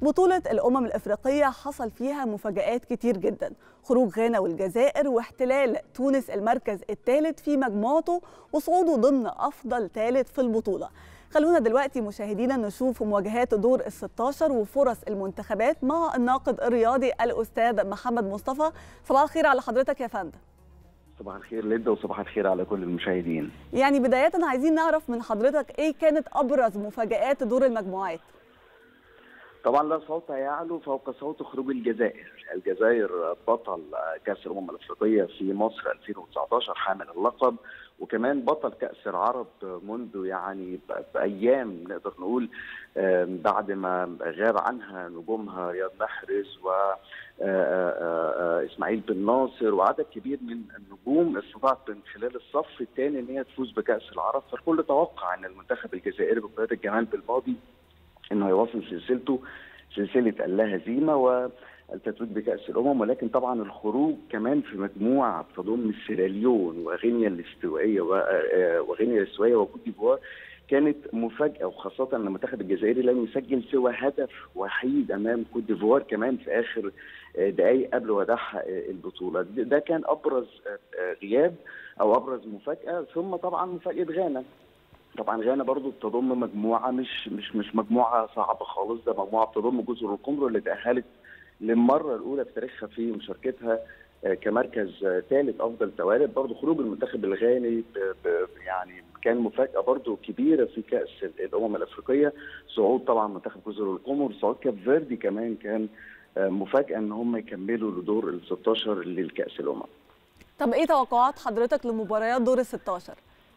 بطولة الأمم الإفريقية حصل فيها مفاجآت كتير جدا خروج غانا والجزائر واحتلال تونس المركز الثالث في مجموعته وصعوده ضمن أفضل ثالث في البطولة خلونا دلوقتي مشاهدينا نشوف مواجهات دور ال 16 وفرص المنتخبات مع الناقد الرياضي الأستاذ محمد مصطفى صباح الخير على حضرتك يا فندم صباح الخير ليدا وصباح الخير على كل المشاهدين يعني بداية عايزين نعرف من حضرتك إيه كانت أبرز مفاجآت دور المجموعات طبعا لا صوت يعلو فوق صوت خروج الجزائر الجزائر بطل كاس الامم الافريقيه في مصر 2019 حامل اللقب وكمان بطل كاس العرب منذ يعني بايام نقدر نقول بعد ما غاب عنها نجومها رياض محرز و اسماعيل بن ناصر وعدد كبير من النجوم استطاعت من خلال الصف الثاني ان هي تفوز بكاس العرب فالكل توقع ان المنتخب الجزائري بقياده جمال بالماضي انه يواصل سلسلته سلسله اللا هزيمه والتتويج بكاس الامم ولكن طبعا الخروج كمان في مجموعه تضم سيراليون وغينيا الاستوائيه وغينيا الاستوائيه وكوت ديفوار كانت مفاجاه وخاصه ان المنتخب الجزائري لم يسجل سوى هدف وحيد امام كوت ديفوار كمان في اخر دقائق قبل وداعها البطوله ده كان ابرز غياب او ابرز مفاجاه ثم طبعا مفاجاه غانا طبعا غانا برضو بتضم مجموعه مش مش مش مجموعه صعبه خالص ده مجموعه بتضم جزر القمر اللي تاهلت للمره الاولى في تاريخها في مشاركتها كمركز ثالث افضل توالد برضو خروج المنتخب الغاني يعني كان مفاجاه برضو كبيره في كاس الامم الافريقيه صعود طبعا منتخب جزر القمر صعود كاب فيردي كمان كان مفاجاه ان هم يكملوا لدور ال 16 للكاس الامم طب ايه توقعات حضرتك لمباريات دور ال 16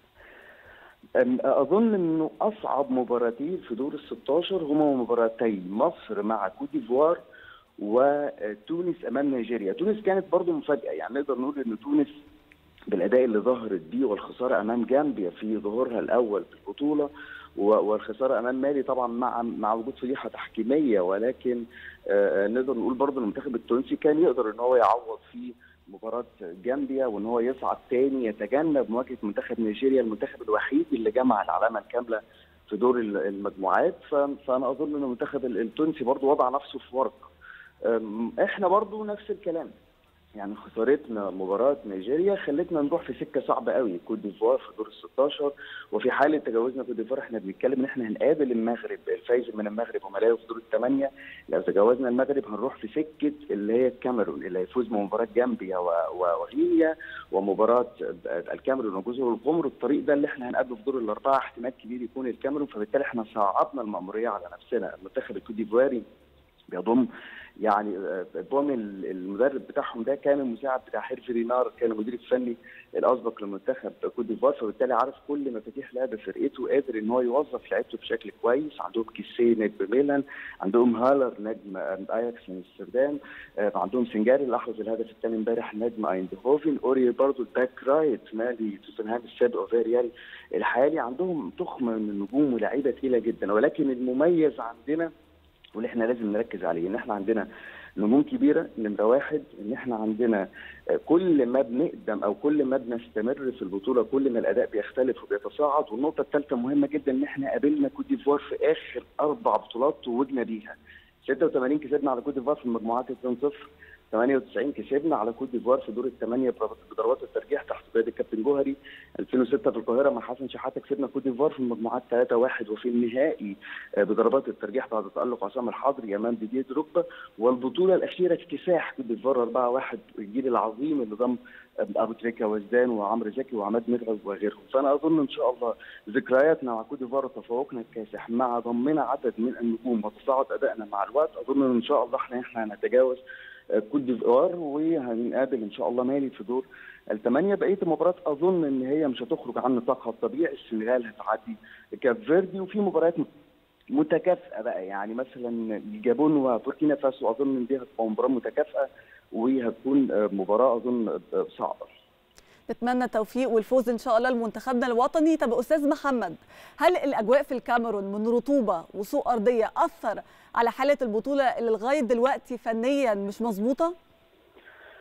اظن انه اصعب مباراتين في دور ال 16 هما مباراتي مصر مع كوت ديفوار وتونس امام نيجيريا، تونس كانت برضو مفاجاه يعني نقدر نقول ان تونس بالاداء اللي ظهرت بيه والخساره امام جامبيا في ظهورها الاول في البطوله والخساره امام مالي طبعا مع مع وجود فضيحه تحكيميه ولكن نقدر نقول برضو المنتخب التونسي كان يقدر ان هو يعوض فيه مباراه جامبيا وان هو يصعد تاني يتجنب مواجهه منتخب نيجيريا المنتخب الوحيد اللي جمع العلامه الكامله في دور المجموعات فانا اظن ان المنتخب التونسي برضو وضع نفسه في ورق احنا برضو نفس الكلام يعني خسارتنا مباراه نيجيريا خلتنا نروح في سكه صعبه قوي كوت ديفوار في دور ال 16 وفي حاله تجاوزنا كوت ديفوار احنا بنتكلم ان احنا هنقابل المغرب الفايز من المغرب وملاوي في دور الثمانيه لو تجاوزنا المغرب هنروح في سكه اللي هي الكاميرون اللي هيفوز بمباراه جامبيا وغينيا ومباراه الكاميرون وجزر القمر الطريق ده اللي احنا هنقابله في دور الاربعه احتمال كبير يكون الكاميرون فبالتالي احنا صعدنا المأموريه على نفسنا المنتخب الكوت ديفواري بيضم يعني بوم المدرب بتاعهم ده كان المساعد بتاع حرفي رينار كان المدير الفني الاسبق لمنتخب كوت ديفوار فبالتالي عارف كل مفاتيح لعب فرقته قادر ان هو يوظف لعيبته بشكل كويس عندهم كيسيه نجم ميلان عندهم هالر نجم اياكس من امستردام عندهم سنجاري اللي احرز الهدف الثاني امبارح نجم ايندهوفن اوري برضو الباك رايت نادي توتنهام السابق وفيريال الحالي عندهم تخم من النجوم ولاعيبه ثقيله جدا ولكن المميز عندنا واللي احنا لازم نركز عليه ان احنا عندنا نجوم كبيره نمره واحد ان احنا عندنا كل ما بنقدم او كل ما بنستمر في البطوله كل ما الاداء بيختلف وبيتصاعد والنقطه الثالثه مهمه جدا ان احنا قابلنا كوت ديفوار في اخر اربع بطولات توجنا بيها 86 كسبنا على كوت ديفوار في المجموعات 2-0 98 كسبنا على كوت ديفوار في دور الثمانيه بضربات الترجيح تحت قياده الكابتن جوهري 2006 في القاهره مع حسن شحاته كسبنا كوت ديفوار في المجموعات 3-1 وفي النهائي بضربات الترجيح بعد تالق عصام الحضري امام ديديه دروجبا والبطوله الاخيره اكتساح كوت ديفوار 4-1 الجيل العظيم اللي ضم ابو تريكا وزدان وعمرو زكي وعماد متعب وغيرهم فانا اظن ان شاء الله ذكرياتنا مع كوت ديفوار وتفوقنا الكاسح مع ضمنا عدد من النجوم وتصاعد ادائنا مع الوقت اظن ان شاء الله احنا احنا هنتجاوز كوت ديفوار وهنقابل ان شاء الله مالي في دور الثمانيه بقيه المباريات اظن ان هي مش هتخرج عن نطاقها الطبيعي السنغال هتعدي كاب فيردي وفي مباريات متكافئه بقى يعني مثلا الجابون وبوركينا فاسو اظن ان دي هتبقى مباراه متكافئه وهتكون مباراه اظن صعبه نتمنى التوفيق والفوز ان شاء الله لمنتخبنا الوطني طب استاذ محمد هل الاجواء في الكاميرون من رطوبه وسوء ارضيه اثر على حاله البطوله اللي لغايه دلوقتي فنيا مش مظبوطه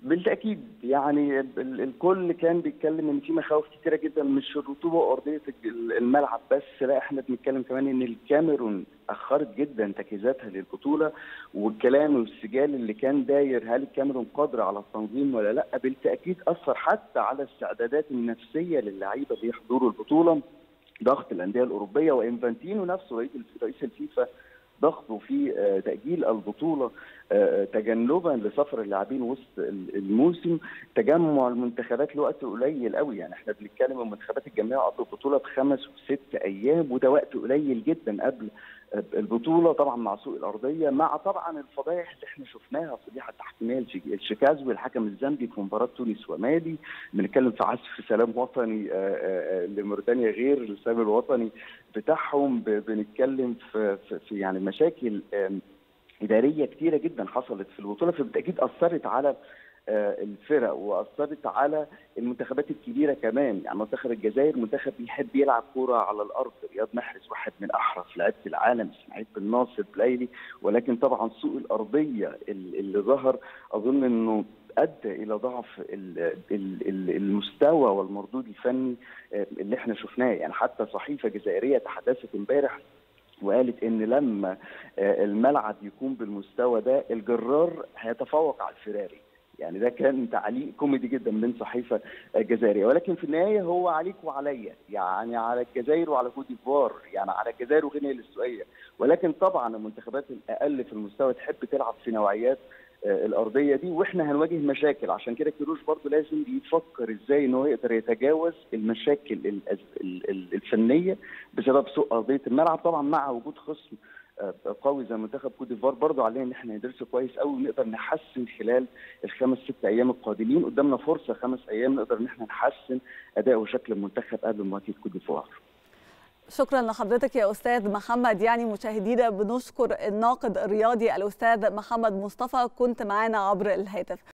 بالتاكيد يعني ال- الكل كان بيتكلم ان في مخاوف كتيره جدا مش الرطوبه وارضيه الج- الملعب بس لا احنا بنتكلم كمان ان الكاميرون اخرت جدا تجهيزاتها للبطوله والكلام والسجال اللي كان داير هل الكاميرون قادره على التنظيم ولا لا بالتاكيد اثر حتى على الاستعدادات النفسيه للاعيبه اللي يحضروا البطوله ضغط الانديه الاوروبيه وانفانتينو نفسه رئيس رئيس الفيفا ضغطه في آه، تاجيل البطوله آه، تجنبا لسفر اللاعبين وسط ال- الموسم تجمع المنتخبات لوقت قليل قوي يعني احنا بنتكلم المنتخبات الجماعيه قبل البطوله بخمس وست ايام وده وقت قليل جدا قبل آه، البطوله طبعا مع سوء الارضيه مع طبعا الفضايح اللي احنا شفناها الفضيحه التحكيميه الشي- الشيكازوي الحكم الزامبي في مباراه تونس ومالي بنتكلم في عزف سلام وطني آه، آه، آه، لموريتانيا غير السلام الوطني بتاعهم ب- بنتكلم في, في, في يعني مشاكل آم، اداريه كتيره جدا حصلت في البطوله فبالتاكيد اثرت على آه، الفرق واثرت على المنتخبات الكبيره كمان يعني منتخب الجزائر منتخب بيحب يلعب كوره على الارض رياض محرز واحد من احرف لعيبه العالم اسماعيل بن ناصر بلايلي ولكن طبعا سوء الارضيه ال- اللي ظهر اظن انه ادى الى ضعف ال- ال- ال- المستوى والمردود الفني آه، اللي احنا شفناه يعني حتى صحيفه جزائريه تحدثت امبارح وقالت ان لما آه، الملعب يكون بالمستوى ده الجرار هيتفوق على الفراري يعني ده كان تعليق كوميدي جدا من صحيفه آه، جزائريه ولكن في النهايه هو عليك وعليا يعني على الجزائر وعلى كوت ديفوار يعني على الجزائر وغينيا الاستوائيه ولكن طبعا المنتخبات الاقل في المستوى تحب تلعب في نوعيات آه، الارضيه دي واحنا هنواجه مشاكل عشان كده كيروش برضه لازم يفكر ازاي ان هو يقدر يتجاوز المشاكل ال- ال- ال- الفنيه بسبب سوء ارضيه الملعب طبعا مع وجود خصم آه، قوي زي منتخب كوت ديفوار برضه علينا ان احنا ندرسه كويس قوي ونقدر نحسن خلال الخمس ست ايام القادمين قدامنا فرصه خمس ايام نقدر ان احنا نحسن اداء وشكل المنتخب قبل مواجهه كوت ديفوار شكرا لحضرتك يا استاذ محمد يعني مشاهدينا بنشكر الناقد الرياضي الاستاذ محمد مصطفى كنت معانا عبر الهاتف